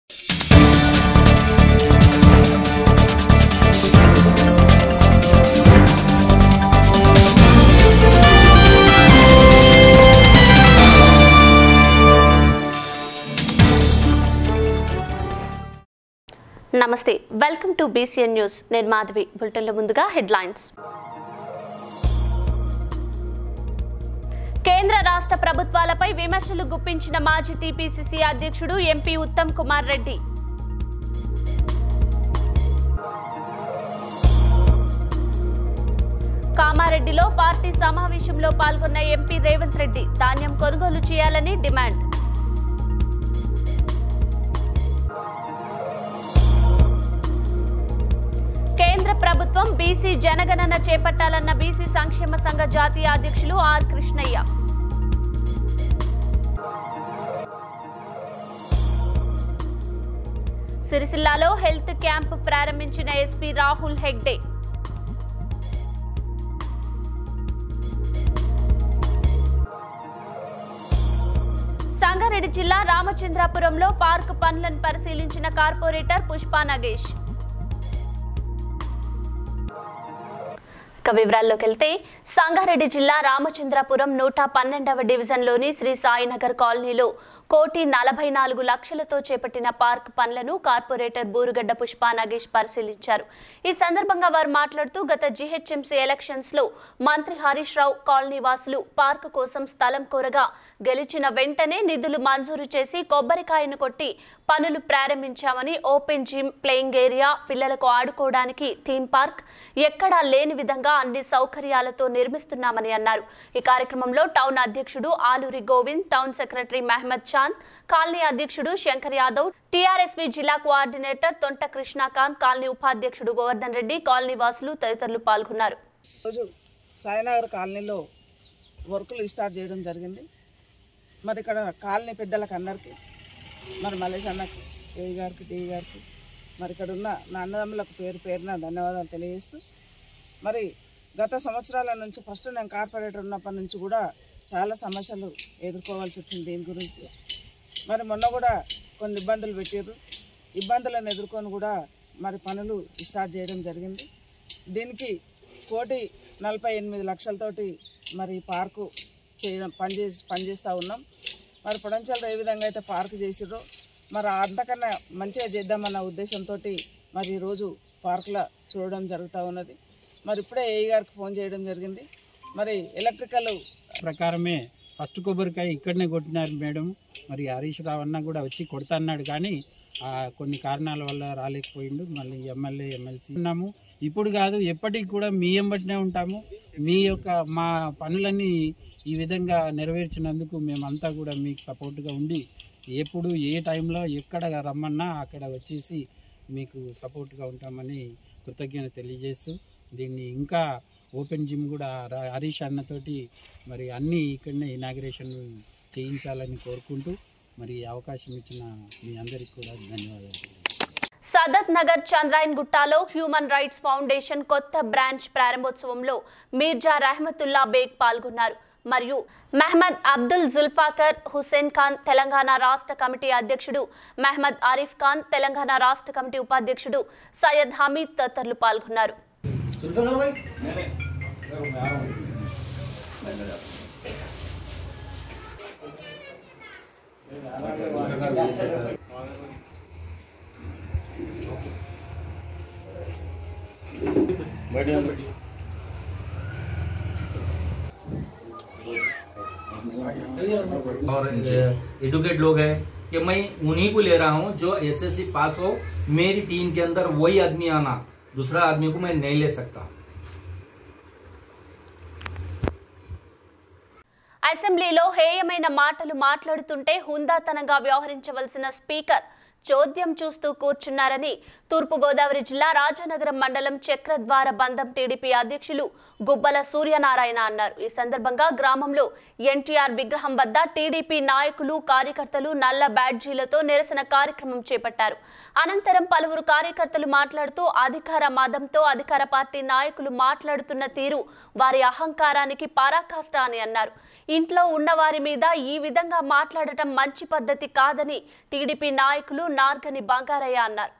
నమస్తే welcome to BCN news నేను మాధవి బులెటిన్లో ముందుగా హెడ్లైన్స్ కేంద్ర రాష్ట్ర ప్రభుత్వాలపై విమర్శలు గుప్పించిన మాజీ టీపీసీసీ అధ్యక్షుడు ఎంపీ ఉత్తమ్ కుమార్ రెడ్డి కామారెడ్డిలో పార్టీ సమావేశంలో పాల్గొన్న ఎంపీ రేవంత్ రెడ్డి ధాన్యం కొనుగోలు చేయాలని డిమాండ్ కేంద్ర ప్రభుత్వం బీసీ జనగణన చేపట్టాలన్న బీసీ సంక్షేమ సంఘ జాతీయ అధ్యక్షులు ఆర్ కృష్ణయ్య సిరిసిల్లాలో హెల్త్ క్యాంప్ ప్రారంభించిన ఎస్పీ రాహుల్ హెగ్డే సంగారెడ్డి జిల్లా రామచంద్రాపురంలో పార్క్ పనులను పరిశీలించిన కార్పొరేటర్ పుష్పా నగేష్ ఇక వివరాల్లోకి వెళ్తే సంగారెడ్డి జిల్లా రామచంద్రాపురం నూట పన్నెండవ డివిజన్లోని శ్రీ సాయినగర్ కాలనీలో కోటి నలభై నాలుగు లక్షలతో చేపట్టిన పార్క్ పనులను కార్పొరేటర్ బూరుగడ్డ పుష్పా నాగేష్ పరిశీలించారు ఈ సందర్భంగా వారు మాట్లాడుతూ గత జీహెచ్ఎంసీ ఎలక్షన్స్ లో మంత్రి హరీష్ రావు కాలనీ వాసులు పార్క్ కోసం స్థలం కోరగా గెలిచిన వెంటనే నిధులు మంజూరు చేసి కొబ్బరికాయను కొట్టి పనులు ప్రారంభించామని ఓపెన్ జిమ్ ప్లేయింగ్ ఏరియా పిల్లలకు ఆడుకోవడానికి థీమ్ పార్క్ ఎక్కడా లేని విధంగా అన్ని సౌకర్యాలతో నిర్మిస్తున్నామని అన్నారు ఈ కార్యక్రమంలో టౌన్ అధ్యక్షుడు Aluri Govind town secretary Mohammed Chand colony అధ్యక్షుడు శంకర్ యాదవ్ టీఆర్ఎస్వి జిల్లా కోఆర్డినేటర్ తొంట కృష్ణాకాంత్ కాలనీ ఉపాధ్యక్షుడు గోవర్ధన్ రెడ్డి కాలనీ వాసులు తదితరులు పాల్గొన్నారు రోజు సాయినగర్ కాలనీలో వర్కులు స్టార్ట్ చేయడం జరిగింది మరి ఇక్కడ కాలనీ పెద్దలకు అందరికీ మరి మలేష్ అన్నకి ఏ గారికి డి గారికి మరి ఇక్కడ ఉన్న నా అన్నదమ్ములకు పేరు పేరున ధన్యవాదాలు తెలియజేస్తూ మరి గత సంవత్సరాల నుంచి ఫస్ట్ నేను కార్పొరేటర్ ఉన్నప్పటి నుంచి కూడా చాలా సమస్యలు ఎదుర్కోవాల్సి వచ్చింది దీని గురించి మరి మొన్న కూడా కొన్ని ఇబ్బందులు పెట్టారు ఇబ్బందులను ఎదుర్కొని కూడా మరి పనులు స్టార్ట్ చేయడం జరిగింది దీనికి కోటి నలభై ఎనిమిది లక్షలతోటి మరి ఈ పార్కు చేయడం పనిచేసి పనిచేస్తూ ఉన్నాం మరి పొడంచాలలో ఏ విధంగా అయితే పార్కు చేసిర్రో మరి అంతకన్నా మంచిగా చేద్దామన్న ఉద్దేశంతో మరి ఈరోజు పార్కులో చూడడం జరుగుతూ ఉన్నది మరి ఇప్పుడే ఏ గారికి ఫోన్ చేయడం జరిగింది మరి ఎలక్ట్రికల్ ప్రకారమే ఫస్ట్ కొబ్బరికాయ ఇక్కడనే కొట్టినారు మేడం మరి హరీష్ రావు అన్న కూడా వచ్చి కొడతా అన్నాడు కానీ ఆ కొన్ని కారణాల వల్ల రాలేకపోయిండు మళ్ళీ ఎమ్మెల్యే ఎమ్మెల్సీ ఉన్నాము ఇప్పుడు కాదు ఎప్పటికి కూడా మీ ఎంబటినే ఉంటాము మీ యొక్క మా పనులన్నీ ఈ విధంగా నెరవేర్చినందుకు మేమంతా కూడా మీకు సపోర్ట్గా ఉండి ఎప్పుడు ఏ టైంలో ఎక్కడ రమ్మన్నా అక్కడ వచ్చేసి మీకు సపోర్ట్గా ఉంటామని కృతజ్ఞత తెలియజేస్తూ దీన్ని ఇంకా ఓపెన్ జిమ్ కూడా ర- హరీష్ అన్నతోటి మరి అన్నీ ఇక్కడనే ఇనాగ్రేషన్ చేయించాలని కోరుకుంటూ మరి ఈ అవకాశం ఇచ్చిన మీ అందరికీ కూడా ధన్యవాదాలు సదత్ నగర్ చంద్రాయన్ గుట్టాలో హ్యూమన్ రైట్స్ ఫౌండేషన్ కొత్త బ్రాంచ్ ప్రారంభోత్సవంలో మీర్జా రహమతుల్లా బేగ్ పాల్గొన్నారు మరియు మహమ్మద్ అబ్దుల్ జుల్ఫాకర్ హుసేన్ ఖాన్ తెలంగాణ రాష్ట్ర కమిటీ అధ్యక్షుడు మహమ్మద్ ఆరిఫ్ ఖాన్ తెలంగాణ రాష్ట్ర కమిటీ ఉపాధ్యక్షుడు సయ్యద్ హమీద్ తదితరులు పాల్గొన్నారు और एडुकेट लोग हैं कि मैं उन्हीं को ले रहा हूँ जो एसएससी पास हो मेरी टीम के अंदर वही आदमी आना दूसरा आदमी को मैं नहीं ले सकता అసెంబ్లీలో హేయమైన మాటలు మాట్లాడుతుంటే హుందాతనంగా వ్యవహరించవలసిన స్పీకర్ చోద్యం చూస్తూ కూర్చున్నారని తూర్పుగోదావరి జిల్లా రాజానగరం మండలం చక్రద్వార బంధం టీడీపీ అధ్యక్షులు గుబ్బల సూర్యనారాయణ అన్నారు ఈ సందర్భంగా గ్రామంలో ఎన్టీఆర్ విగ్రహం వద్ద టీడీపీ నాయకులు కార్యకర్తలు నల్ల బ్యాడ్జీలతో నిరసన కార్యక్రమం చేపట్టారు అనంతరం పలువురు కార్యకర్తలు మాట్లాడుతూ అధికార మదంతో అధికార పార్టీ నాయకులు మాట్లాడుతున్న తీరు వారి అహంకారానికి పరాకాష్ట అని అన్నారు ఇంట్లో ఉన్న వారి మీద ఈ విధంగా మాట్లాడటం మంచి పద్ధతి కాదని టీడీపీ నాయకులు నార్గని బంగారయ్య అన్నారు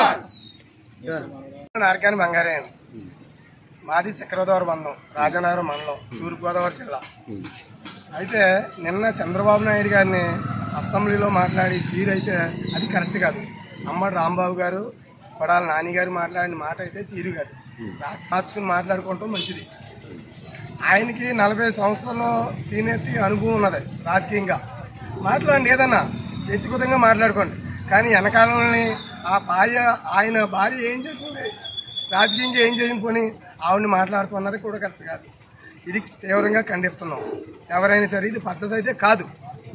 నారకాని బంగారే మాది చక్రధర మండలం రాజనగరం మండలం తూర్పుగోదావరి జిల్లా అయితే నిన్న చంద్రబాబు నాయుడు గారిని అసెంబ్లీలో మాట్లాడి తీరైతే అది కరెక్ట్ కాదు అమ్మడు రాంబాబు గారు కొడాల నాని గారు మాట్లాడిన మాట అయితే తీరు కాదు మార్చుకుని మాట్లాడుకోవటం మంచిది ఆయనకి నలభై సంవత్సరాల సీనియర్టీ అనుభవం ఉన్నది రాజకీయంగా మాట్లాడండి ఏదన్నా వ్యక్తిగతంగా మాట్లాడుకోండి కానీ వెనకాలని ఆ భార్య ఆయన భార్య ఏం చేసింది రాజకీయంగా ఏం చేసింది పోనీ ఆవిడని మాట్లాడుతున్నది కూడా కరెక్ట్ కాదు ఇది తీవ్రంగా ఖండిస్తున్నాం ఎవరైనా సరే ఇది పద్ధతి అయితే కాదు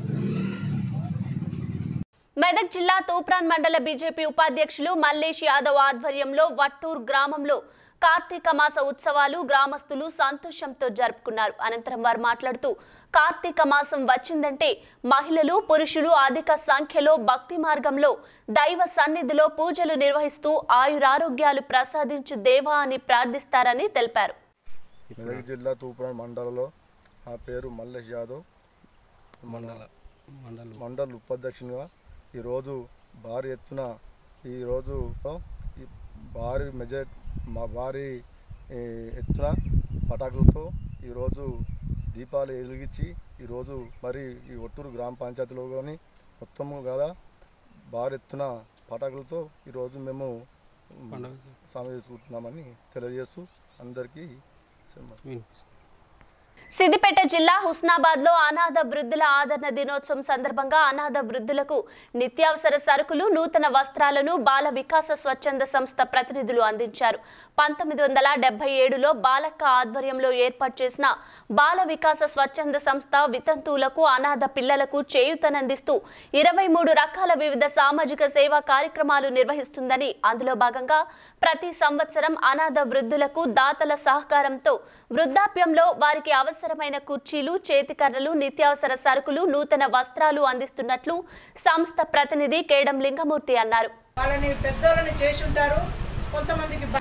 మెదక్ జిల్లా తూప్రాన్ మండల బీజేపీ ఉపాధ్యక్షులు మల్లేష్ యాదవ్ ఆధ్వర్యంలో వట్టూర్ గ్రామంలో కార్తీక మాస ఉత్సవాలు గ్రామస్తులు సంతోషంతో జరుపుకున్నారు అనంతరం వారు మాట్లాడుతూ కార్తీక మాసం వచ్చిందంటే మహిళలు పురుషులు అధిక సంఖ్యలో భక్తి మార్గంలో దైవ సన్నిధిలో పూజలు నిర్వహిస్తూ ఆయురారోగ్యాలు ప్రసాదించు దేవా అని ప్రార్థిస్తారని తెలిపారు మెదక్ జిల్లా తూప్రాన్ మండలంలో నా పేరు మల్లేష్ యాదవ్ మండల మండల మండల ఉపాధ్యక్షునిగా ఈరోజు భారీ ఎత్తున ఈరోజు ఈ భారీ మెజార్ మా భారీ ఈ, ఎత్తున పటాకులతో ఈరోజు దీపాలు వెలిగించి ఈరోజు మరి ఈ ఒట్టూరు గ్రామ పంచాయతీలో కానీ మొత్తము కదా భారీ ఎత్తున పటాకులతో ఈరోజు మేము సమయం చేసుకుంటున్నామని తెలియజేస్తూ అందరికీ సెలవు. సిద్దిపేట జిల్లా హుస్నాబాద్ లో అనాథ వృద్ధుల ఆదరణ దినోత్సవం సందర్భంగా అనాథ వృద్ధులకు నిత్యావసర సరుకులు నూతన వస్త్రాలను బాల వికాస స్వచ్ఛంద సంస్థ ప్రతినిధులు అందించారు పంతొమ్మిది వందల డెబ్బై ఏడులో బాలక్క ఆధ్వర్యంలో ఏర్పాటు చేసిన బాల వికాస స్వచ్ఛంద సంస్థ వితంతువులకు అనాథ పిల్లలకు చేయూతనందిస్తూ ఇరవై మూడు రకాల వివిధ సామాజిక సేవా కార్యక్రమాలు నిర్వహిస్తుందని అందులో భాగంగా ప్రతి సంవత్సరం అనాథ వృద్ధులకు దాతల సహకారంతో వృద్ధాప్యంలో వారికి అవసరమైన కుర్చీలు చేతికర్రలు నిత్యావసర సరుకులు నూతన వస్త్రాలు అందిస్తున్నట్లు సంస్థ ప్రతినిధి కేడం లింగమూర్తి అన్నారు వాళ్ళని పెద్దోళ్ళని చేసి ఉంటారు కొంతమందికి బ-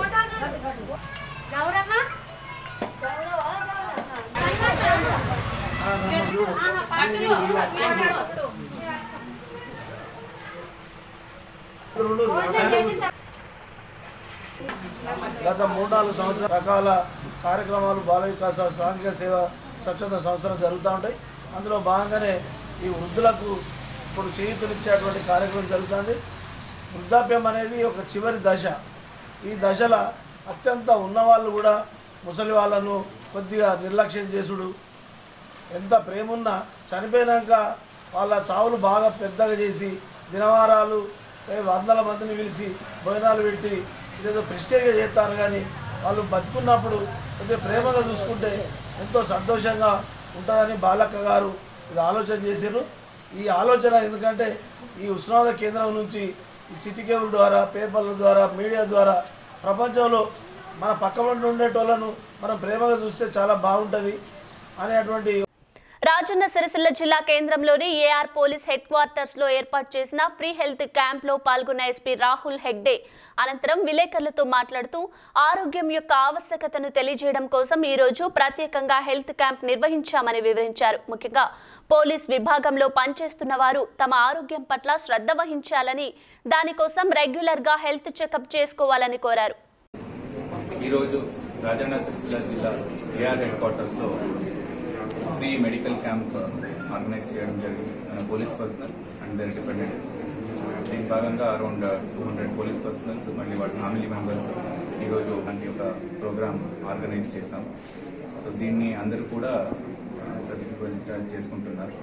గత మూడు నాలుగు సంవత్సరాల రకాల కార్యక్రమాలు బాల వికాస సాంఘిక సేవ స్వచ్ఛంద సంస్థలు జరుగుతూ ఉంటాయి అందులో భాగంగానే ఈ వృద్ధులకు ఇప్పుడు చేయూతనిచ్చేటువంటి కార్యక్రమం జరుగుతుంది వృద్ధాప్యం అనేది ఒక చివరి దశ ఈ దశలో అత్యంత ఉన్నవాళ్ళు కూడా ముసలి వాళ్ళను కొద్దిగా నిర్లక్ష్యం చేసుడు ఎంత ప్రేమున్నా చనిపోయినాక వాళ్ళ చావులు బాగా పెద్దగా చేసి దినవారాలు ఏ వందల మందిని పిలిచి భోజనాలు పెట్టి ఇదేదో ప్రెస్టేజ్గా చేస్తారు కానీ వాళ్ళు బతుకున్నప్పుడు కొద్దిగా ప్రేమగా చూసుకుంటే ఎంతో సంతోషంగా ఉంటుందని బాలక్క గారు ఇది ఆలోచన చేశారు ఈ ఆలోచన ఎందుకంటే ఈ ఉష్ణోగ్రత కేంద్రం నుంచి ఈ సిటీ కేబుల్ ద్వారా పేపర్ల ద్వారా మీడియా ద్వారా ప్రపంచంలో మన పక్క ఉండి ఉండేటోళ్ళను మనం ప్రేమగా చూస్తే చాలా బాగుంటుంది అనేటువంటి రాజన్న సిరిసిల్ల జిల్లా కేంద్రంలోని ఏఆర్ పోలీస్ హెడ్ క్వార్టర్స్ లో ఏర్పాటు చేసిన ఫ్రీ హెల్త్ క్యాంప్ లో పాల్గొన్న ఎస్పీ రాహుల్ హెగ్డే అనంతరం విలేకరులతో మాట్లాడుతూ ఆరోగ్యం యొక్క ఆవశ్యకతను తెలియజేయడం కోసం ఈ రోజు ప్రత్యేకంగా హెల్త్ క్యాంప్ నిర్వహించామని వివరించారు ముఖ్యంగా పోలీస్ విభాగంలో పనిచేస్తున్న వారు తమ ఆరోగ్యం పట్ల శ్రద్ధ వహించాలని దానికోసం రెగ్యులర్ గా హెల్త్ చెకప్ చేసుకోవాలని కోరారు ఈరోజు రాజన్న సిరిసిల్ల జిల్లా ఏఆర్ హెడ్ క్వార్టర్స్లో ఫ్రీ మెడికల్ క్యాంప్ ఆర్గనైజ్ చేయడం జరిగింది మన police personnel and their dependents దీని భాగంగా around two hundred police personnels మళ్ళీ వాళ్ళ ఫ్యామిలీ మెంబర్స్ ఈరోజు అంటే ఒక ప్రోగ్రామ్ ఆర్గనైజ్ చేశాం సో దీన్ని అందరూ కూడా సర్టిఫికేట్ చేసుకుంటున్నారు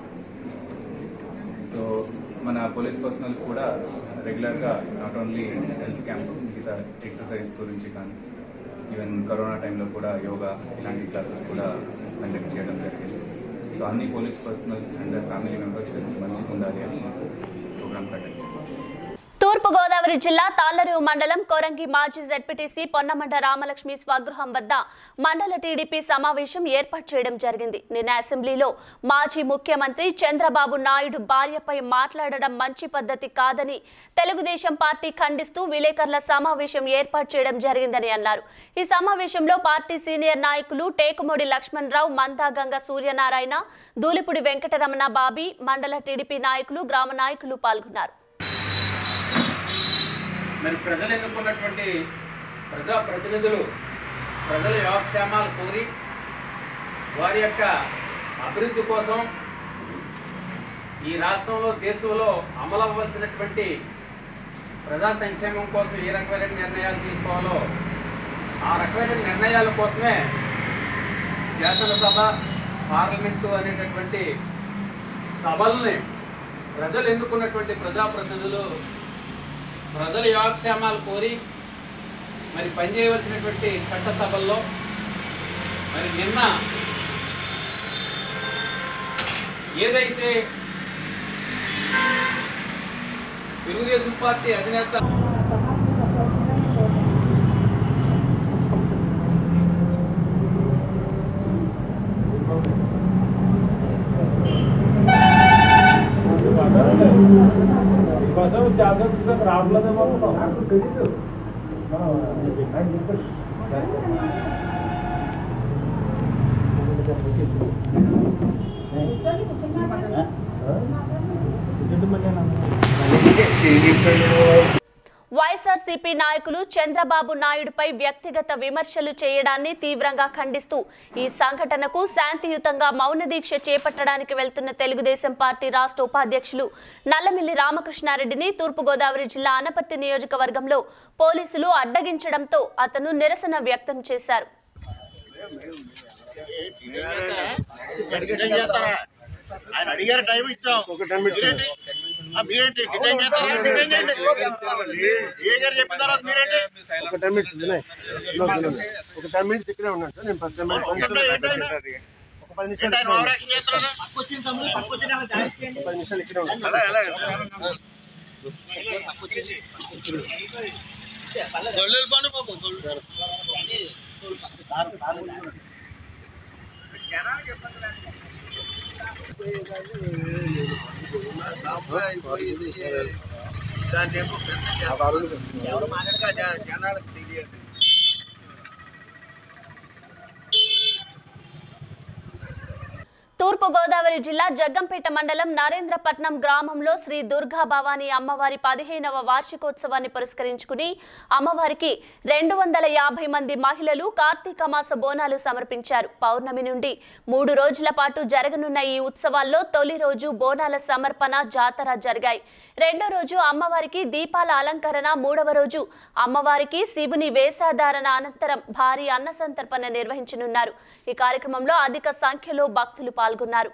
సో మన పోలీస్ పర్సనల్ కూడా రెగ్యులర్గా నాట్ ఓన్లీ హెల్త్ క్యాంప్ మిగతా ఎక్సర్సైజ్ గురించి కానీ ఈవెన్ కరోనా టైంలో కూడా యోగా ఇలాంటి క్లాసెస్ కూడా కండక్ట్ చేయడం జరిగింది సో అన్ని police personnel and family members మంచిగా ఉండాలి అని ప్రోగ్రామ్ కండక్ట్ చేస్తాం తూర్పుగోదావరి జిల్లా తాళ్లరేవు మండలం కోరంగి మాజీ జడ్పీటీసీ పొన్నమండ రామలక్ష్మి స్వగృహం వద్ద మండల టీడీపీ సమావేశం ఏర్పాటు చేయడం జరిగింది నిన్న అసెంబ్లీలో మాజీ ముఖ్యమంత్రి చంద్రబాబు నాయుడు భార్యపై మాట్లాడడం మంచి పద్ధతి కాదని తెలుగుదేశం పార్టీ ఖండిస్తూ విలేకరుల సమావేశం ఏర్పాటు చేయడం జరిగిందని అన్నారు ఈ సమావేశంలో పార్టీ సీనియర్ నాయకులు టేకుమూడి లక్ష్మణరావు మందాగంగ సూర్యనారాయణ దూలిపుడి వెంకటరమణ బాబీ మండల టీడీపీ నాయకులు గ్రామ నాయకులు పాల్గొన్నారు మరి ప్రజలు ఎన్నుకున్నటువంటి ప్రజాప్రతినిధులు ప్రజల యోగక్షేమాలు కోరి వారి యొక్క అభివృద్ధి కోసం ఈ రాష్ట్రంలో దేశంలో అమలు అవ్వాల్సినటువంటి ప్రజా సంక్షేమం కోసం ఏ రకమైన నిర్ణయాలు తీసుకోవాలో ఆ రకమైన నిర్ణయాల కోసమే శాసనసభ పార్లమెంటు అనేటటువంటి సభల్ని ప్రజలు ఎన్నుకున్నటువంటి ప్రజాప్రతినిధులు ప్రజల యోగక్షేమాలు కోరి మరి పనిచేయవలసినటువంటి చట్టసభల్లో మరి నిన్న ఏదైతే తెలుగుదేశం పార్టీ అధినేత వైఎస్ఆర్సీపీ నాయకులు చంద్రబాబు నాయుడుపై వ్యక్తిగత విమర్శలు చేయడాన్ని తీవ్రంగా ఖండిస్తూ ఈ సంఘటనకు శాంతియుతంగా మౌన దీక్ష చేపట్టడానికి వెళ్తున్న తెలుగుదేశం పార్టీ రాష్ట్ర ఉపాధ్యక్షులు నల్లమిల్లి రామకృష్ణారెడ్డిని తూర్పుగోదావరి జిల్లా అనపర్తి నియోజకవర్గంలో పోలీసులు అడ్డగించడంతో అతను నిరసన వ్యక్తం చేశారు ఆయన అడిగారు టైం ఇచ్చాం ఒక టెన్ మినిట్స్ మీరేంటి డిటైన్ చేస్తారా డిటైన్ చేయండి ఏ గారు చెప్పిన తర్వాత మీరేంటి ఒక టెన్ మినిట్స్ వినయ్. వినోద్ వినోద్. ఒక టెన్ మినిట్స్ ఇక్కడే ఉన్నాను సార్ నేను పది నిమిషాలు ఏంటో ఏంటైనా ఒక పది నిమిషాలు ఏంటి ఆయన ఇక్కడే ఓవర్ ఉన్నాను. యాక్షన్ చేస్తున్నారా ఒక పది నిమిషాలు ఇక్కడే ఉన్నాను అలా అలా దాన్ని ఏమో పెద్ద ఎవరు మాట్లాడగా జనాలకు తెలియదు తూర్పు గోదావరి జిల్లా జగ్గంపేట మండలం నరేంద్రపట్నం గ్రామంలో శ్రీ దుర్గా భవానీ అమ్మవారి పదిహేనవ వార్షికోత్సవాన్ని పురస్కరించుకుని అమ్మవారికి రెండు వందల యాభై మంది మహిళలు కార్తీక మాస బోనాలు సమర్పించారు పౌర్ణమి నుండి మూడు రోజుల పాటు జరగనున్న ఈ ఉత్సవాల్లో తొలి రోజు బోనాల సమర్పణ జాతర జరిగాయి రెండో రోజు అమ్మవారికి దీపాల అలంకరణ మూడవ రోజు అమ్మవారికి శివుని వేషధారణ అనంతరం భారీ అన్న సంతర్పణ నిర్వహించనున్నారు ఈ కార్యక్రమంలో అధిక సంఖ్యలో భక్తులు పాల్గొన్నారు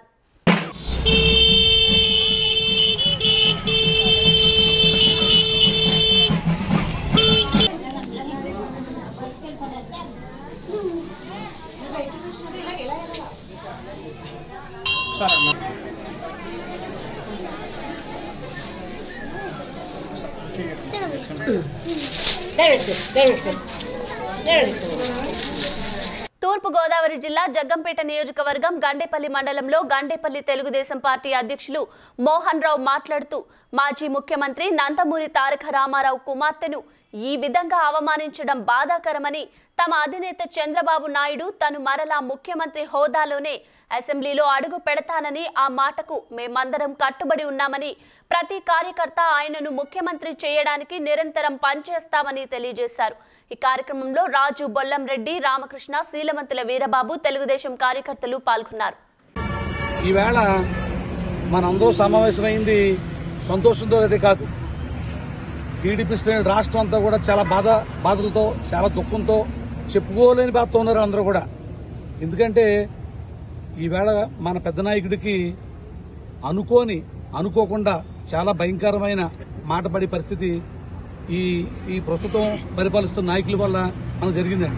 తూర్పు గోదావరి జిల్లా జగ్గంపేట నియోజకవర్గం గండేపల్లి మండలంలో గండేపల్లి తెలుగుదేశం పార్టీ అధ్యక్షులు మోహన్ రావు మాట్లాడుతూ మాజీ ముఖ్యమంత్రి నందమూరి తారక రామారావు కుమార్తెను ఈ విధంగా అవమానించడం బాధాకరమని తమ అధినేత చంద్రబాబు నాయుడు తను మరలా ముఖ్యమంత్రి హోదాలోనే అసెంబ్లీలో అడుగు పెడతానని ఆ మాటకు మేమందరం కట్టుబడి ఉన్నామని ప్రతి కార్యకర్త ఆయనను ముఖ్యమంత్రి చేయడానికి నిరంతరం పనిచేస్తామని తెలియజేశారు ఈ కార్యక్రమంలో రాజు బొల్లంరెడ్డి రామకృష్ణ శీలవంతుల వీరబాబు తెలుగుదేశం కార్యకర్తలు పాల్గొన్నారు ఈవేళ మనందరూ సమావేశమైంది సంతోషంతో అయితే కాదు టీడీపీ శ్రేణులు రాష్ట్రం అంతా కూడా చాలా బాధ బాధలతో చాలా దుఃఖంతో చెప్పుకోలేని బాధతో ఉన్నారు అందరూ కూడా ఎందుకంటే ఈవేళ మన పెద్ద నాయకుడికి అనుకోని అనుకోకుండా చాలా భయంకరమైన మాట పడే పరిస్థితి ఈ ఈ ప్రస్తుతం పరిపాలిస్తున్న నాయకుల వల్ల మనకు జరిగిందండి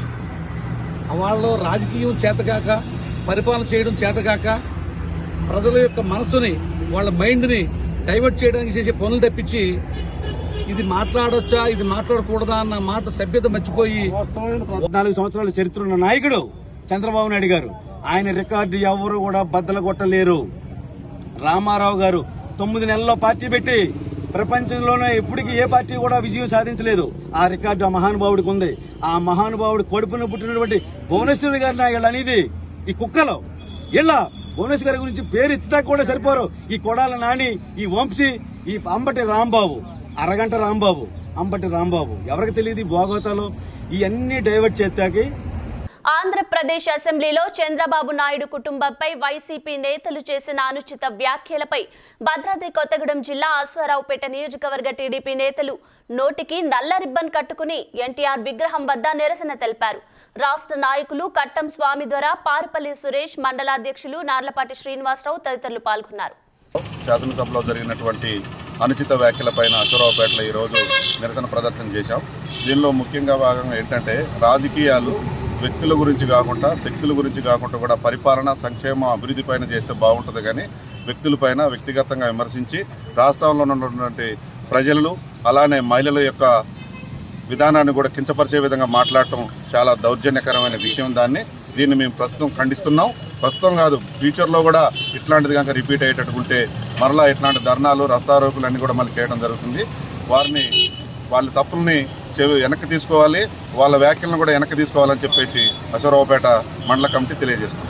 వాళ్ళు రాజకీయం చేతగాక పరిపాలన చేయడం చేతగాక ప్రజల యొక్క మనసుని వాళ్ళ మైండ్ని డైవర్ట్ చేయడానికి చేసే పనులు తప్పించి ఇది మాట్లాడొచ్చా ఇది మాట్లాడకూడదా అన్న మాట సభ్యత మర్చిపోయి పద్నాలుగు సంవత్సరాల చరిత్ర ఉన్న నాయకుడు చంద్రబాబు నాయుడు గారు ఆయన రికార్డు ఎవరు కూడా బద్దలు కొట్టలేరు రామారావు గారు తొమ్మిది నెలల్లో పార్టీ పెట్టి ప్రపంచంలోనే ఎప్పటికీ ఏ పార్టీ కూడా విజయం సాధించలేదు ఆ రికార్డు ఆ మహానుభావుడికి ఉంది ఆ మహానుభావుడు కొడుపున పుట్టినటువంటి భువనేశ్వరి గారిని వీళ్ళు అనేది ఈ కుక్కలో ఇళ్ళ భువనేశ్వరి గారి గురించి పేరు ఇచ్చినా కూడా సరిపోరు ఈ కొడాల నాని ఈ వంశీ ఈ అంబటి రాంబాబు అరగంట రాంబాబు అంబటి రాంబాబు ఎవరికి తెలియదు ఈ భోగోతాలు ఇవన్నీ డైవర్ట్ చేస్తాకి ఆంధ్రప్రదేశ్ అసెంబ్లీలో చంద్రబాబు నాయుడు కుటుంబంపై వైసీపీ నేతలు చేసిన అనుచిత వ్యాఖ్యలపై భద్రాద్రి కొత్తగూడెం జిల్లా అశ్వారావుపేట నియోజకవర్గ టీడీపీ నేతలు నోటికి నల్ల రిబ్బన్ కట్టుకుని ఎన్టీఆర్ విగ్రహం వద్ద నిరసన తెలిపారు రాష్ట్ర నాయకులు కట్టం స్వామి ద్వారా పారుపల్లి సురేష్ మండలాధ్యక్షులు నార్లపాటి శ్రీనివాసరావు తదితరులు పాల్గొన్నారు శాసనసభలో జరిగినటువంటి అనుచిత వ్యాఖ్యలపైన అశ్వరావుపేటలో ఈరోజు నిరసన ప్రదర్శన చేశాం దీనిలో ముఖ్యంగా భాగంగా ఏంటంటే రాజకీయాలు వ్యక్తుల గురించి కాకుండా శక్తుల గురించి కాకుండా కూడా పరిపాలన సంక్షేమ అభివృద్ధి పైన చేస్తే బాగుంటుంది కానీ వ్యక్తులపైన వ్యక్తిగతంగా విమర్శించి రాష్ట్రంలో ఉన్నటువంటి ప్రజలు అలానే మహిళల యొక్క విధానాన్ని కూడా కించపరిచే విధంగా మాట్లాడటం చాలా దౌర్జన్యకరమైన విషయం దాన్ని దీన్ని మేము ప్రస్తుతం ఖండిస్తున్నాం ప్రస్తుతం కాదు ఫ్యూచర్లో కూడా ఇట్లాంటిది కనుక రిపీట్ అయ్యేటట్టుకుంటే మరలా ఇట్లాంటి ధర్నాలు రస్తారోకులు అన్నీ కూడా మళ్ళీ చేయడం జరుగుతుంది వారిని వాళ్ళ తప్పుల్ని చెవి వెనక్కి తీసుకోవాలి వాళ్ళ వ్యాఖ్యలను కూడా వెనక్కి తీసుకోవాలని చెప్పేసి అశ్వరావుపేట మండల కమిటీ తెలియజేస్తుంది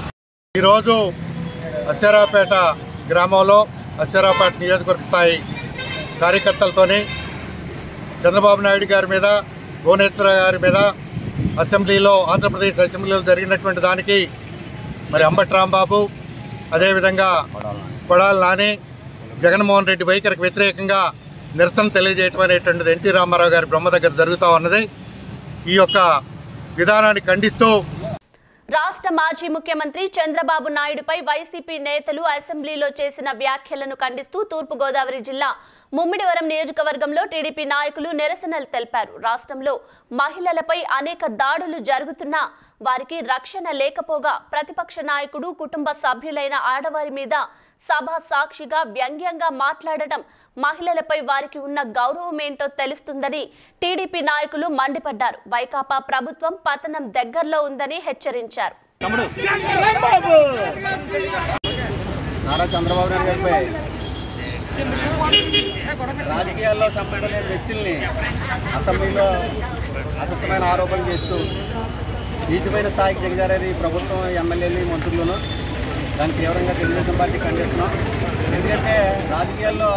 ఈరోజు అశ్వరావుపేట గ్రామంలో అశ్వరావుపేట నియోజకవర్గ స్థాయి కార్యకర్తలతోని చంద్రబాబు నాయుడు గారి మీద భువనేశ్వర గారి మీద అసెంబ్లీలో ఆంధ్రప్రదేశ్ అసెంబ్లీలో జరిగినటువంటి దానికి మరి అంబటి రాంబాబు అదేవిధంగా కొడాలి నాని జగన్మోహన్ రెడ్డి వైఖరికి వ్యతిరేకంగా నిరసన తెలియజేయటం అనేటువంటిది ఎన్టీ రామారావు గారి బ్రహ్మ దగ్గర జరుగుతూ ఉన్నది ఈ యొక్క విధానాన్ని ఖండిస్తూ రాష్ట్ర మాజీ ముఖ్యమంత్రి చంద్రబాబు నాయుడుపై వైసీపీ నేతలు అసెంబ్లీలో చేసిన వ్యాఖ్యలను ఖండిస్తూ తూర్పుగోదావరి జిల్లా ముమ్మిడివరం నియోజకవర్గంలో టీడీపీ నాయకులు నిరసనలు తెలిపారు రాష్ట్రంలో మహిళలపై అనేక దాడులు జరుగుతున్నా వారికి రక్షణ లేకపోగా ప్రతిపక్ష నాయకుడు కుటుంబ సభ్యులైన ఆడవారి మీద సభ సాక్షిగా వ్యంగ్యంగా మాట్లాడటం మహిళలపై వారికి ఉన్న గౌరవం ఏంటో తెలుస్తుందని టీడీపీ నాయకులు మండిపడ్డారు వైకాపా ప్రభుత్వం పతనం దగ్గరలో ఉందని హెచ్చరించారు నారా చంద్రబాబు నాయుడు గారిపై రాజకీయాల్లో సంబంధం లేని వ్యక్తుల్ని అసెంబ్లీలో అసత్యమైన ఆరోపణలు చేస్తూ నీచమైన స్థాయికి దిగజారేది ఈ ప్రభుత్వం ఎమ్మెల్యేలు మంత్రులను దాన్ని తీవ్రంగా తెలుగుదేశం పార్టీ ఖండిస్తున్నాం ఎందుకంటే రాజకీయాల్లో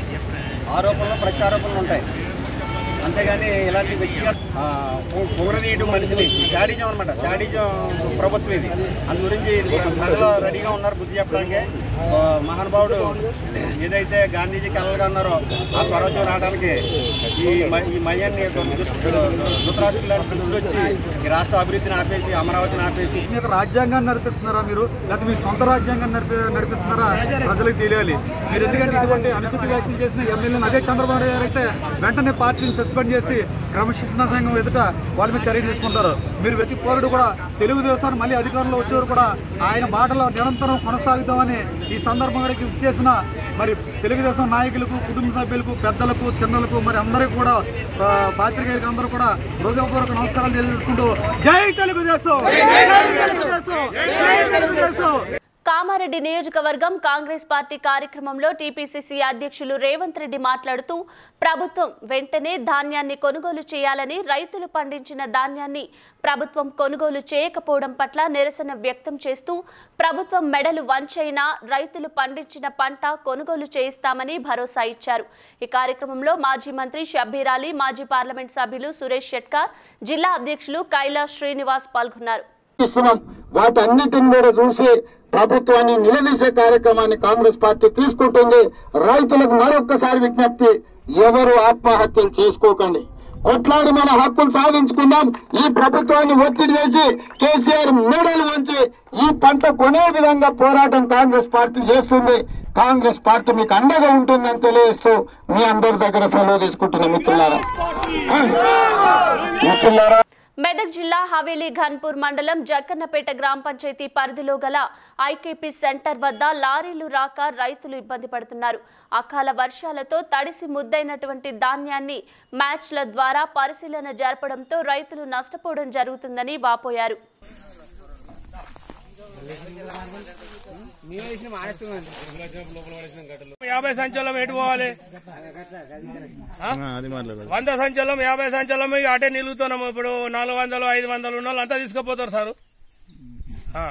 ఆరోపణలు ప్రత్యారోపణలు ఉంటాయి అంతేగాని ఇలాంటి వ్యక్తిగత ఆ, పొ- పొగరదీయడం మనిషిని శాడిజం అనమాట శాడిజం ప్రభుత్వం ఇది అందు గురించి ప్రజలు రెడీగా ఉన్నారు బుద్ధి చెప్పడానికి ఆ, మహానుభావుడు ఏదైతే గాంధీజీ కలలుగా అన్నారో ఆ స్వరాజ్యం రావడానికి ఈ మ- ఈ మయాన్ని ధృతరాష్ట్రులను గుర్తొచ్చి ఈ రాష్ట్ర అభివృద్ధిని ఆపేసి అమరావతిని ఆపేసి మీ యొక్క రాజ్యాంగాన్ని నడిపిస్తున్నారా మీరు లేకపోతే మీ సొంత రాజ్యాంగాన్ని నడిపి నడిపిస్తున్నారా ప్రజలకు తెలియాలి మీరు ఎందుకంటే ఇటువంటి అనుచిత వ్యాఖ్యలు చేసిన ఎమ్మెల్యేలను అదే చంద్రబాబు నాయుడు గారు అయితే వెంటనే పార్టీని సస్పెండ్ చేసి క్రమశిక్షణ సంఘం ఎదుట వాళ్ళ మీద చర్య తీసుకుంటారు మీరు వ్యక్తి పౌరుడు కూడా తెలుగుదేశాన్ని మళ్ళీ అధికారంలో వచ్చేవారు కూడా ఆయన బాటలో నిరంతరం కొనసాగుతామని ఈ సందర్భంగా ఇచ్చేసిన మరి తెలుగుదేశం నాయకులకు కుటుంబ సభ్యులకు పెద్దలకు చిన్నలకు మరి అందరికీ కూడా ఆ, పాత్రికేయులకు అందరూ కూడా హృదయపూర్వక నమస్కారాలు తెలియజేసుకుంటూ జై తెలుగుదేశం జై తెలుగుదేశం జై తెలుగుదేశం కామారెడ్డి నియోజకవర్గం కాంగ్రెస్ పార్టీ కార్యక్రమంలో టీపీసీసీ అధ్యక్షులు రేవంత్ రెడ్డి మాట్లాడుతూ ప్రభుత్వం వెంటనే ధాన్యాన్ని కొనుగోలు చేయాలని రైతులు పండించిన ధాన్యాన్ని ప్రభుత్వం కొనుగోలు చేయకపోవడం పట్ల నిరసన వ్యక్తం చేస్తూ ప్రభుత్వం మెడలు వంచైనా రైతులు పండించిన పంట కొనుగోలు చేయిస్తామని భరోసా ఇచ్చారు ఈ కార్యక్రమంలో మాజీ మంత్రి షబ్బీర్ అలీ మాజీ పార్లమెంట్ సభ్యులు సురేష్ షెట్కార్ జిల్లా అధ్యక్షులు కైలాష్ శ్రీనివాస్ పాల్గొన్నారు ఇస్తున్నాం వాటన్నిటిని కూడా చూసి ప్రభుత్వాన్ని నిలదీసే కార్యక్రమాన్ని కాంగ్రెస్ పార్టీ తీసుకుంటుంది రైతులకు మరొక్కసారి విజ్ఞప్తి ఎవరు ఆత్మహత్యలు చేసుకోకండి కొట్లాడి మన హక్కులు సాధించుకుందాం ఈ ప్రభుత్వాన్ని ఒత్తిడి చేసి కేసీఆర్ మెడలు ఉంచి ఈ పంట కొనే విధంగా పోరాటం కాంగ్రెస్ పార్టీ చేస్తుంది కాంగ్రెస్ పార్టీ మీకు అండగా ఉంటుందని తెలియజేస్తూ మీ అందరి దగ్గర సెలవు తీసుకుంటున్న మిత్రులారా మిత్రులారా మెదక్ జిల్లా హవేలీ ఘన్పూర్ మండలం జక్కన్నపేట గ్రామ పంచాయతీ పరిధిలో గల ఐకేపీ సెంటర్ వద్ద లారీలు రాక రైతులు ఇబ్బంది పడుతున్నారు అకాల వర్షాలతో తడిసి ముద్దైనటువంటి ధాన్యాన్ని మ్యాచ్ల ద్వారా పరిశీలన జరపడంతో రైతులు నష్టపోవడం జరుగుతుందని వాపోయారు యాభై సంచలం ఎటు పోవాలి ఆ? వంద సంచలం యాభై సంచలం ఇక అటే నిలుగుతున్నాము ఇప్పుడు నాలుగు వందలు ఐదు వందలు ఉన్న వాళ్ళు అంతా తీసుకుపోతారు సారు ఆ.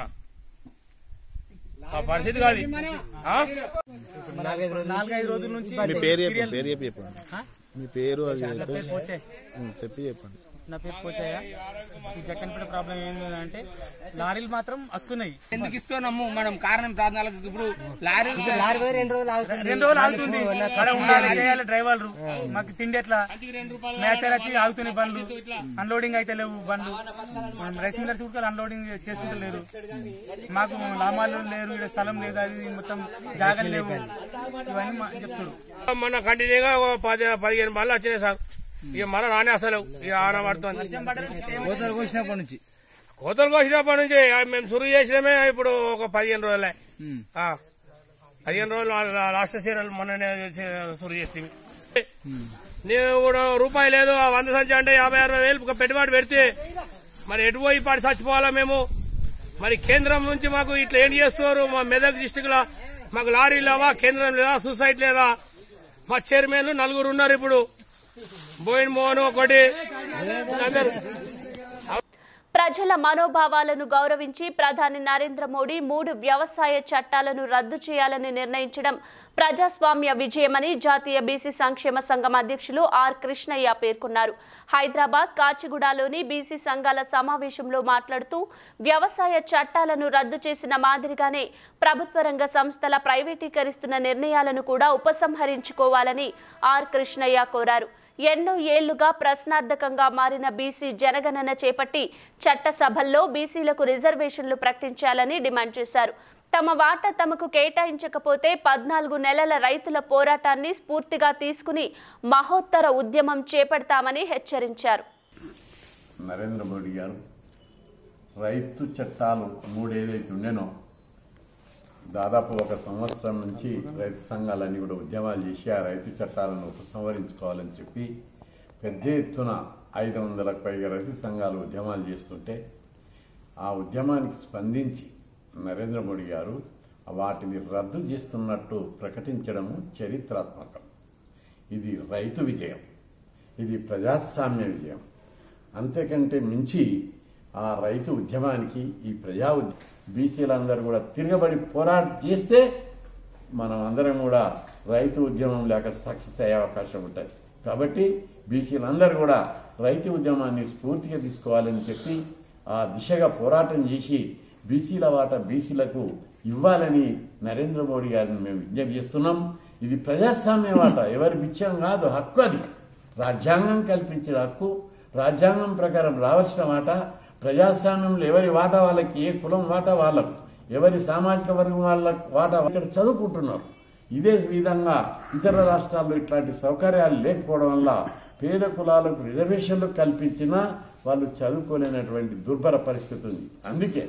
ఆ పరిస్థితి కాదు ఆ? నాలుగైదు రోజుల నుంచి మీ పేరు చెప్పు, పేరు చెప్పు చెప్పు. మీ పేరు అది నా పేరు పోచే. ఉమ్, చెప్పి చెప్పండి నా పేరు పోచయ్య ఈ జక్కన్పేట ప్రాబ్లం ఏంటంటే లారీలు మాత్రం వస్తున్నాయి ఎందుకు ఇస్తున్నాము మనం కారణం ప్రాంతాలకు ఇప్పుడు లారీ లారీ పోయి రెండు రోజులు ఆగుతుంది రెండు రోజులు ఆగుతుంది అక్కడ ఉండాలి చేయాలి డ్రైవర్లు మాకు తిండి ఎట్లా మేచర్ వచ్చి ఆగుతున్నాయి బండ్లు అన్లోడింగ్ అయితే లేవు బండ్లు మనం రైస్ మిల్లర్స్ కూడా అన్లోడింగ్ చేసుకుంటలేరు మాకు లామాలు లేరు ఇక్కడ స్థలం లేదు అది మొత్తం జాగాలు లేవు ఇవన్నీ మా- చెప్తారు మొన్న కంటిన్యూగా ఓ పది పదిహేను బాళ్ళు వచ్చినాయి సార్ ఇక మన రాని అసలు ఇక ఆన పడుతుంది కోతలు కోసినప్పటి నుంచి కోతలు కోసినప్పటి నుంచి ఆ మేము సురు చేసినామే ఇప్పుడు ఒక పదిహేను రోజులే ఆ, పదిహేను రోజులు లా- లాస్ట్ సీరియల్ మొన్ననే చే- సురు చేస్తే నేను కూడా రూపాయి లేదు ఆ వంద సంచి అంటే యాభై అరవై వేలు ఒక పెట్టుబడి పెడితే మరి ఎటు పోయి పాటి చచ్చిపోవాలా మేము మరి కేంద్రం నుంచి మాకు ఇట్లా ఏం చేస్తున్నారు మా మెదక్ డిస్టిక్ లో మాకు లారీ లేవా కేంద్రం లేదా సూసైడ్ లేదా మా చైర్మన్లు నలుగురు ఉన్నారు ఇప్పుడు బోయిన్ మోహన్ ఒకటి అందరు ప్రజల మనోభావాలను గౌరవించి ప్రధాని నరేంద్ర మోడీ మూడు వ్యవసాయ చట్టాలను రద్దు చేయాలని నిర్ణయించడం ప్రజాస్వామ్య విజయమని జాతీయ బీసీ సంక్షేమ సంఘం అధ్యక్షులు ఆర్ కృష్ణయ్య పేర్కొన్నారు హైదరాబాద్ కాచిగూడలోని బీసీ సంఘాల సమావేశంలో మాట్లాడుతూ వ్యవసాయ చట్టాలను రద్దు చేసిన మాదిరిగానే ప్రభుత్వ రంగ సంస్థల ప్రైవేటీకరిస్తున్న నిర్ణయాలను కూడా ఉపసంహరించుకోవాలని ఆర్ కృష్ణయ్య కోరారు ఎన్నో ఏళ్లుగా ప్రశ్నార్థకంగా మారిన బీసీ జనగణన చేపట్టి చట్టసభల్లో బీసీలకు రిజర్వేషన్లు ప్రకటించాలని డిమాండ్ చేశారు తమ వాటా తమకు కేటాయించకపోతే పద్నాలుగు నెలల రైతుల పోరాటాన్ని స్ఫూర్తిగా తీసుకుని మహోత్తర ఉద్యమం చేపడతామని హెచ్చరించారు నరేంద్ర మోడీ గారు రైతు చట్టాలు మూడు ఏదైతే ఉండేనో దాదాపు ఒక సంవత్సరం నుంచి రైతు సంఘాలన్నీ కూడా ఉద్యమాలు చేసి ఆ రైతు చట్టాలను ఉపసంహరించుకోవాలని చెప్పి పెద్ద ఎత్తున ఐదు వందలకు పైగా రైతు సంఘాలు ఉద్యమాలు చేస్తుంటే ఆ ఉద్యమానికి స్పందించి నరేంద్ర మోడీ గారు వాటిని రద్దు చేస్తున్నట్టు ప్రకటించడము చరిత్రాత్మకం ఇది రైతు విజయం ఇది ప్రజాస్వామ్య విజయం అంతేకంటే మించి ఆ రైతు ఉద్యమానికి ఈ ప్రజా ఉద్య బీసీలందరూ కూడా తిరగబడి పోరాట చేస్తే మనం అందరం కూడా రైతు ఉద్యమం లేక సక్సెస్ అయ్యే అవకాశం ఉంటుంది కాబట్టి బీసీలందరూ కూడా రైతు ఉద్యమాన్ని స్ఫూర్తిగా తీసుకోవాలని చెప్పి ఆ దిశగా పోరాటం చేసి బీసీల వాట బీసీలకు ఇవ్వాలని నరేంద్ర మోడీ గారిని మేము విజ్ఞప్తి చేస్తున్నాం ఇది ప్రజాస్వామ్య వాట ఎవరి బిచ్చం కాదు హక్కు అది రాజ్యాంగం కల్పించిన హక్కు రాజ్యాంగం ప్రకారం రావాల్సిన మాట ప్రజాస్వామ్యంలో ఎవరి వాటా వాళ్ళకి ఏ కులం వాటా వాళ్ళకు ఎవరి సామాజిక వర్గం వాళ్ళ వాటా ఇక్కడ చదువుకుంటున్నారు ఇదే విధంగా ఇతర రాష్ట్రాల్లో ఇట్లాంటి సౌకర్యాలు లేకపోవడం వల్ల పేద కులాలకు రిజర్వేషన్లు కల్పించినా వాళ్ళు చదువుకోలేనటువంటి దుర్భర పరిస్థితి ఉంది అందుకే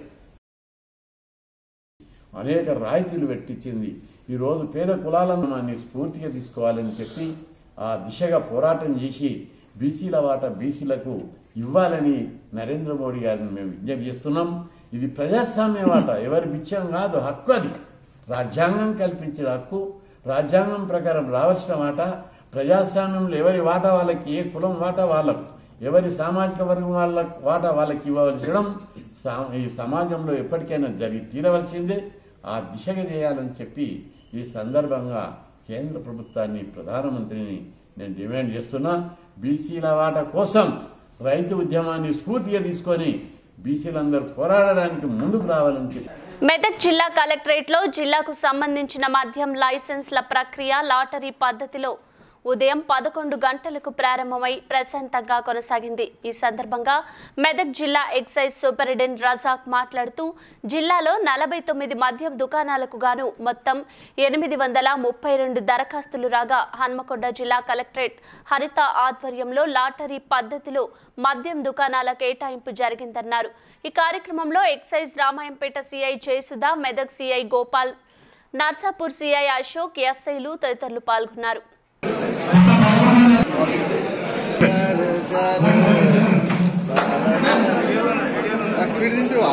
అనేక రాయితీలు పెట్టించింది ఈరోజు పేద కులాలను మాన్ని స్ఫూర్తిగా తీసుకోవాలని చెప్పి ఆ దిశగా పోరాటం చేసి బీసీల వాట బీసీలకు ఇవ్వాలని నరేంద్ర మోడీ గారిని మేము విజ్ఞప్తి చేస్తున్నాం ఇది ప్రజాస్వామ్య వాట ఎవరి బిచ్చం కాదు హక్కు అది రాజ్యాంగం కల్పించిన హక్కు రాజ్యాంగం ప్రకారం రావాల్సిన మాట ప్రజాస్వామ్యంలో ఎవరి వాటా వాళ్ళకి ఏ కులం వాటా వాళ్ళకు ఎవరి సామాజిక వర్గం వాళ్ళ వాటా వాళ్ళకి ఇవ్వవలసడం సా- ఈ సమాజంలో ఎప్పటికైనా జరిగి తీరవలసిందే ఆ దిశగా చేయాలని చెప్పి ఈ సందర్భంగా కేంద్ర ప్రభుత్వాన్ని ప్రధానమంత్రిని నేను డిమాండ్ చేస్తున్నా బీసీల వాట కోసం రైతు ఉద్యమాన్ని స్ఫూర్తిగా తీసుకొని బీసీలందరూ పోరాడడానికి ముందుకు రావాలని చెప్పి మెదక్ జిల్లా కలెక్టరేట్లో జిల్లాకు సంబంధించిన మద్యం లైసెన్స్ల ప్రక్రియ లాటరీ పద్ధతిలో ఉదయం పదకొండు గంటలకు ప్రారంభమై ప్రశాంతంగా కొనసాగింది ఈ సందర్భంగా మెదక్ జిల్లా ఎక్సైజ్ సూపరింటెండెంట్ రజాక్ మాట్లాడుతూ జిల్లాలో నలభై తొమ్మిది మద్యం దుకాణాలకు గాను మొత్తం ఎనిమిది వందల ముప్పై రెండు దరఖాస్తులు రాగా హన్మకొండ జిల్లా కలెక్టరేట్ హరిత ఆధ్వర్యంలో లాటరీ పద్ధతిలో మద్యం దుకాణాల కేటాయింపు జరిగిందన్నారు ఈ కార్యక్రమంలో excise Ramayampet CI Jayasudha Medak CI Gopal Narsapur CI Ashok ఎస్ఐలు తదితరులు పాల్గొన్నారు స్వీట్ తింటువా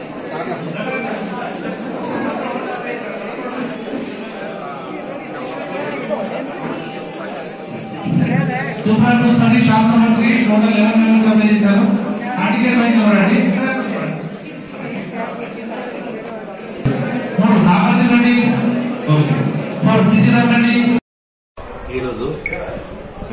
తుఫాన్ చూసుకోండి shop number three total eleven members apply చేశారు ఆర్టికల్ పైన చూడండి మూడు నాగార్జున రెడ్డి ఓకే మూడు సిద్ధిరామ్ రెడ్డి ఈరోజు మెదక్ జిల్లా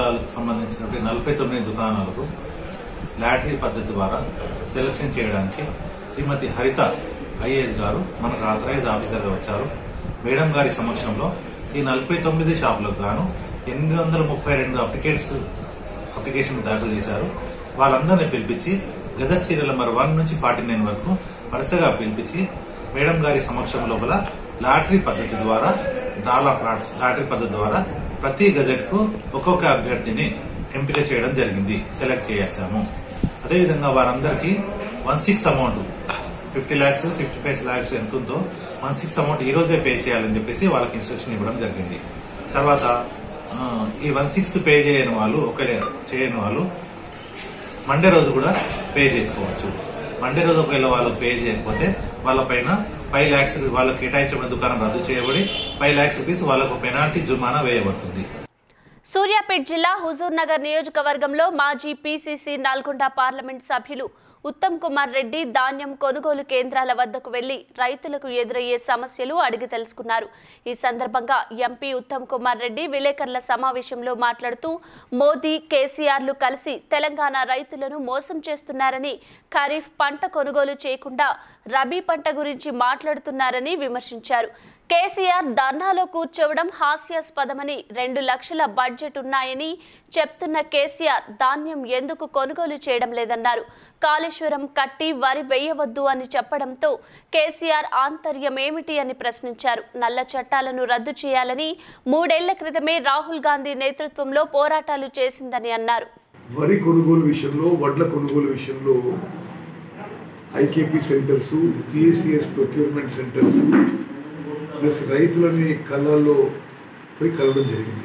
జిల్లాలకు సంబంధించినటువంటి నలభై తొమ్మిది దుకాణాలకు లాటరీ పద్ధతి ద్వారా సెలక్షన్ చేయడానికి శ్రీమతి హరిత ఐఏఎస్ గారు మనకు ఆథరైజ్ ఆఫీసర్గా వచ్చారు మేడం గారి సమక్షంలో ఈ నలభై తొమ్మిది షాపులకు గాను ఎనిమిది వందల ముప్పై రెండు అప్లికేట్స్ అప్లికేషన్ దాఖలు చేశారు వాళ్ళందరినీ పిలిపించి గజెట్ సీరియల్ నెంబర్ వన్ నుంచి ఫార్టీ నైన్ వరకు వరుసగా పిలిపించి మేడం గారి సమక్షం లోపల లాటరీ పద్ధతి ద్వారా డాల్ ఆఫ్ లాట్స్ లాటరీ పద్ధతి ద్వారా ప్రతి గజెట్ కు ఒక్కొక్క అభ్యర్థిని ఎంపిక చేయడం జరిగింది సెలెక్ట్ చేసాము అదేవిధంగా వారందరికీ one six amount fifty lakhs fifty five lakhs ఎంత ఉందో వన్ సిక్స్ అమౌంట్ ఈ రోజే పే చేయాలని చెప్పేసి వాళ్ళకి ఇన్స్ట్రక్షన్ ఇవ్వడం జరిగింది తర్వాత ఆ, ఈ వన్ సిక్స్ పే చేయని వాళ్ళు ఒకవేళ చేయని వాళ్ళు మండే రోజు కూడా పే చేసుకోవచ్చు మండే రోజు ఒకవేళ వాళ్ళు పే చేయకపోతే వాళ్ళ పైన ఫైవ్ ల్యాక్స్ వాళ్ళకి కేటాయించబడిన దుకాణం రద్దు చేయబడి ఫైవ్ ల్యాక్స్ రూపీస్ వాళ్ళకు పెనాల్టీ జుర్మానా వేయబడుతుంది సూర్యాపేట జిల్లా హుజూర్ నగర్ నియోజకవర్గంలో మాజీ పీసీసీ నల్గొండ పార్లమెంట్ సభ్యులు ఉత్తమ్ కుమార్ రెడ్డి ధాన్యం కొనుగోలు కేంద్రాల వద్దకు వెళ్లి రైతులకు ఎదురయ్యే సమస్యలు అడిగి తెలుసుకున్నారు ఈ సందర్భంగా ఎంపీ ఉత్తమ్ కుమార్ రెడ్డి విలేకరుల సమావేశంలో మాట్లాడుతూ మోదీ కేసీఆర్లు కలిసి తెలంగాణ రైతులను మోసం చేస్తున్నారని ఖరీఫ్ పంట కొనుగోలు చేయకుండా రబీ పంట గురించి మాట్లాడుతున్నారని విమర్శించారు కేసీఆర్ ధర్నాలో కూర్చోవడం హాస్యాస్పదమని రెండు లక్షల బడ్జెట్ ఉన్నాయని చెప్తున్న కేసీఆర్ ధాన్యం ఎందుకు కొనుగోలు చేయడం లేదన్నారు కాళేశ్వరం కట్టి వరి వేయవద్దు అని చెప్పడంతో కేసీఆర్ ఆంతర్యం ఏమిటి అని ప్రశ్నించారు నల్ల చట్టాలను రద్దు చేయాలని మూడేళ్ల క్రితమే రాహుల్ గాంధీ నేతృత్వంలో పోరాటాలు చేసిందని అన్నారు వరి కొనుగోలు విషయంలో వడ్ల కొనుగోలు విషయంలో IKP centres PSCS procurement centres plus రైతులని కళ్ళల్లో పోయి కలవడం జరిగింది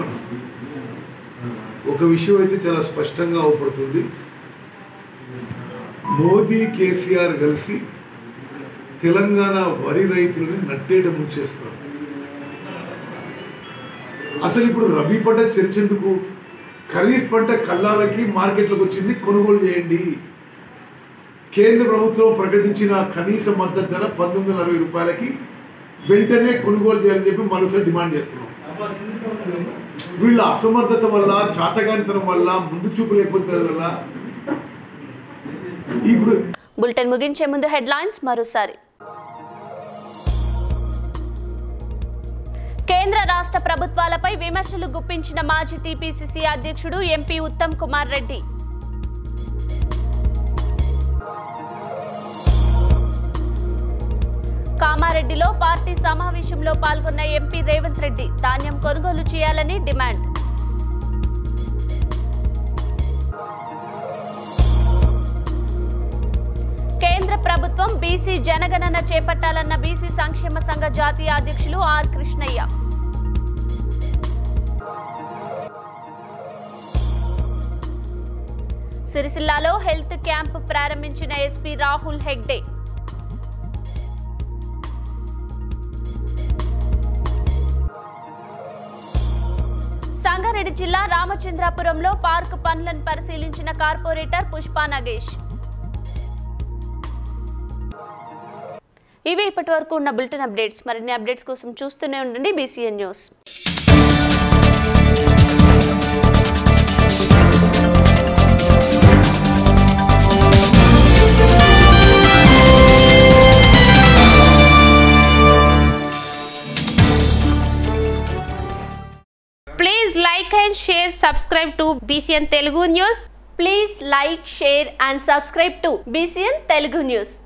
ఒక విషయం అయితే చాలా స్పష్టంగా అవపడుతుంది మోదీ కేసీఆర్ కలిసి తెలంగాణ వరి రైతులని నట్టేట ముంచేస్తున్నారు అసలు ఇప్పుడు రబీ పంట చర్చెందుకు ఖరీఫ్ పంట కల్లాలకి మార్కెట్లోకి వచ్చింది కొనుగోలు చేయండి కేంద్ర ప్రభుత్వం ప్రకటించిన కనీస మద్దతు ధర పంతొమ్మిది వందల అరవై రూపాయలకి వెంటనే కొనుగోలు చేయాలని చెప్పి మరోసారి డిమాండ్ చేస్తున్నాం వీళ్ళ అసమర్థత వల్ల చాతగానితనం వల్ల ముందు చూపు లేకపోతే వల్ల ఇప్పుడు బులెటిన్ ముగించే ముందు హెడ్లైన్స్ మరోసారి కేంద్ర రాష్ట్ర ప్రభుత్వాలపై విమర్శలు గుప్పించిన మాజీ టీపీసీసీ అధ్యక్షుడు ఎంపీ ఉత్తమ్ కుమార్ రెడ్డి కామారెడ్డిలో పార్టీ సమావేశంలో పాల్గొన్న ఎంపీ రేవంత్ రెడ్డి ధాన్యం కొనుగోలు చేయాలని డిమాండ్ కేంద్ర ప్రభుత్వం బీసీ జనగణన చేపట్టాలన్న బీసీ సంక్షేమ సంఘ జాతీయ అధ్యక్షులు ఆర్ కృష్ణయ్య సిరిసిల్లాలో హెల్త్ క్యాంప్ ప్రారంభించిన ఎస్పీ రాహుల్ హెగ్డే సంగారెడ్డి జిల్లా రామచంద్రాపురంలో పార్క్ పనులను పరిశీలించిన కార్పొరేటర్ పుష్పా నగేష్ ఇవి ఇప్పటి వరకు ఉన్న బులెటిన్ అప్డేట్స్ మరిన్ని అప్డేట్స్ కోసం చూస్తూనే ఉండండి BCN news Please like and share, subscribe to BCN Telugu News. Please like share and subscribe to BCN Telugu news